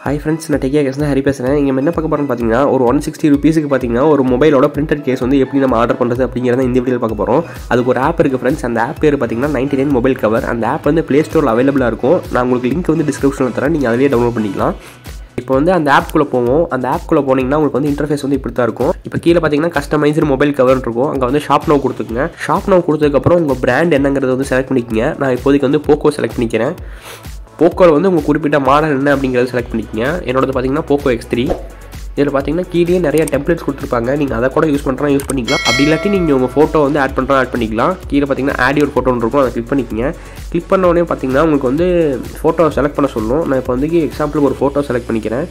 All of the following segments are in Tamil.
ஹாய் ஃப்ரெண்ட்ஸ் நான் டெக்கியா கேஸ் தான் ஹரி பேசுகிறேன் இங்கே என்ன பார்க்க போகிறோம்னு பார்த்தீங்கன்னா ஒரு ஒன் சிக்ஸ்டி ருபீஸுக்கு பார்த்தீங்கன்னா ஒரு மொபைலோட பிரிண்டட் கேஸ் வந்து எப்படி நம்ம ஆர்டர் பண்ணுறது அப்படிங்கிறத இந்த வீடியோவில் பார்க்க போகிறோம் அதுக்கு ஒரு ஆப் இருக்குது ஃப்ரெண்ட்ஸ் அந்த ஆப் பேர் பார்த்தீங்கன்னா நைன்டி நைன் மொபைல் கவர் அந்த ஆப் வந்து ப்ளே ஸ்டோரில் அவைலபிளாக இருக்கும் நான் உங்களுக்கு லிங்க் வந்து டிஸ்கிரிப்ஷனில் தரேன் நீங்கள் அதிலேயே டவுன்லோட் பண்ணிக்கலாம் இப்போ வந்து அந்த ஆப்குள்ளே போவோம் அந்த ஆப்குள்ளே போனீங்கன்னா உங்களுக்கு வந்து இன்டர்ஃபேஸ் வந்து இப்படி தான் இருக்கும் இப்போ கீழே பார்த்தீங்கன்னா கஸ்டமைஸ்டு மொபைல் கவர் இருக்கும் அங்கே வந்து ஷாப் நோ கொடுத்துக்குங்க ஷாப் நோ கொடுத்ததுக்கப்புறம் உங்கள் பிராண்ட் என்னங்கிறத வந்து செலக்ட் பண்ணிக்கங்க நான் இப்போதைக்கு வந்து போக்கோ செலக்ட் பண்ணிக்கிறேன் போக்கோவில் வந்து உங்கள் குறிப்பிட்ட மாடல் என்ன அப்படிங்கிறத செலக்ட் பண்ணிக்கங்க என்னோடது பார்த்தீங்கன்னா போக்கோ எக்ஸ் த்ரீ இதில் பார்த்தீங்கன்னா கீழே நிறைய டெம்ப்ளேட்ஸ் கொடுத்துருப்பாங்க நீங்கள் அதை கூட யூஸ் பண்ணுறா யூஸ் பண்ணிக்கலாம் அப்படி இல்லாட்டி நீங்கள் உங்கள் ஃபோட்டோ வந்து ஆட் பண்ணுறா ஆட் பண்ணிக்கலாம் கீழே பார்த்தீங்கன்னா ஆடி ஒரு ஃபோட்டோ இருக்கும் அதை கிளிக் பண்ணிக்கங்க கிளிக் பண்ண உடனே பார்த்தீங்கன்னா உங்களுக்கு வந்து ஃபோட்டோ செலக்ட் பண்ண சொல்லும் நான் இப்போ வந்து எக்ஸாம்பிளுக்கு ஒரு ஃபோட்டோ செலக்ட் பண்ணிக்கிறேன்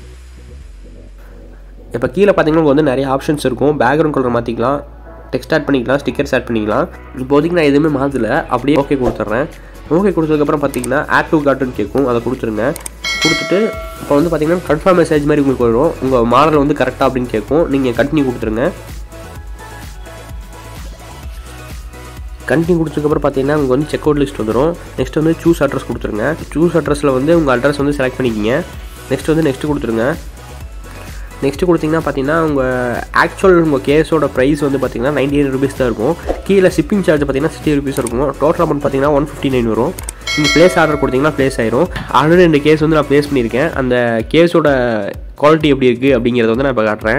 இப்போ கீழே பார்த்தீங்கன்னா உங்களுக்கு வந்து நிறைய ஆப்ஷன்ஸ் இருக்கும் பேக்ரவுண்ட் கலர் மாற்றிக்கலாம் டெக்ஸ்ட் ஆட் பண்ணிக்கலாம் ஸ்டிக்கர்ஸ் ஆட் பண்ணிக்கலாம் இப்போதைக்கு நான் எதுவுமே மாற்றல அப்படியே ஓகே கொடுத்துட்றேன் ஓகே கொடுத்ததுக்கப்புறம் பார்த்தீங்கன்னா ஆட் டு கார்ட்டுன்னு கேட்கும் அதை கொடுத்துருங்க கொடுத்துட்டு இப்போ வந்து பார்த்தீங்கன்னா கன்ஃபார்ம் மெசேஜ் மாதிரி உங்களுக்கு வரும் உங்கள் மாடல் வந்து கரெக்டாக அப்படின்னு கேட்கும் நீங்கள் கண்டினியூ கொடுத்துருங்க கண்டினியூ கொடுத்ததுக்கப்புறம் பார்த்தீங்கன்னா உங்களுக்கு வந்து செக் அவுட் லிஸ்ட் வந்துடும் நெக்ஸ்ட் வந்து சூஸ் அட்ரஸ் கொடுத்துருங்க சூஸ் அட்ரஸில் வந்து உங்கள் அட்ரஸ் வந்து செலக்ட் பண்ணிக்கிங்க நெக்ஸ்ட் வந்து நெக்ஸ்ட் கொடுத்துருங்க நெக்ஸ்ட்டு கொடுத்தீங்கன்னா பார்த்தீங்கன்னா உங்கள் ஆக்சுவல் உங்கள் கேஸோட ப்ரைஸ் வந்து பார்த்தீங்கன்னா நைன்டி எயிட் ருபீஸ் தான் இருக்கும் கீழே ஷிப்பிங் சார்ஜ் பார்த்தீங்கன்னா சிக்ஸ்டி ருபீஸ் இருக்கும் டோட்டல் அமௌண்ட் பார்த்தீங்கன்னா ஒன் ஃபிஃப்டி நைன் வரும் நீங்கள் ப்ளேஸ் ஆர்டர் கொடுத்தீங்கன்னா ப்ளேஸ் ஆயிரும் ஆல்ரெடி ரெண்டு கேஸ் வந்து நான் ப்ளேஸ் பண்ணியிருக்கேன் அந்த கேஸோட குவாலிட்டி எப்படி இருக்குது அப்படிங்கிறத வந்து நான் இப்போ காட்டுறேன்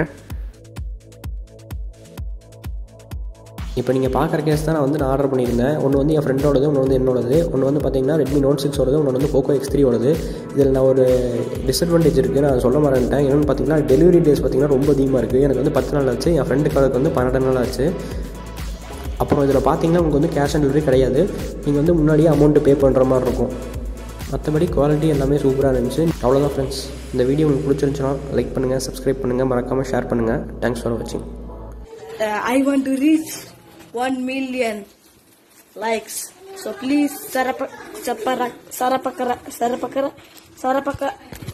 இப்போ நீங்கள் பார்க்குற கேஸ் தான் நான் வந்து நான் ஆர்டர் பண்ணியிருந்தேன் ஒன்று வந்து என் ஃப்ரெண்டோடது ஒன்று வந்து என்னோடது ஒன்று வந்து பார்த்தீங்கன்னா ரெட்மி நோட் சிக்ஸ் ஓடது ஒன்று வந்து போக்கோ எக்ஸ் த்ரீ ஓடது இதில் நான் ஒரு டிஸ்அட்வான்டேஜ் இருக்குது நான் சொல்ல மறந்துட்டேன் என்னென்னு பார்த்தீங்கன்னா டெலிவரி டேஸ் பார்த்தீங்கன்னா ரொம்ப அதிகமாக இருக்குது எனக்கு வந்து பத்து நாள் ஆச்சு என் ஃப்ரெண்டு கார்டுக்கு வந்து பன்னெண்டு நாள் ஆச்சு அப்புறம் இதில் பார்த்தீங்கன்னா உங்களுக்கு வந்து கேஷ் ஆன் டெலிவரி கிடையாது நீங்கள் வந்து முன்னாடியே அமௌண்ட்டு பே பண்ணுற மாதிரி இருக்கும் மற்றபடி குவாலிட்டி எல்லாமே சூப்பராக இருந்துச்சு அவ்வளோதான் ஃப்ரெண்ட்ஸ் இந்த வீடியோ உங்களுக்கு பிடிச்சிருந்துச்சுன்னா லைக் பண்ணுங்கள் சப்ஸ்கிரைப் பண்ணுங்கள் மறக்காமல் ஷேர் பண்ணுங்கள் தேங்க்ஸ் ஃபார் வாட்சிங் uh, I want to reach 1 million likes. So please, sarapa, sarapakara, sarapakara, sarapakara, sarapaka,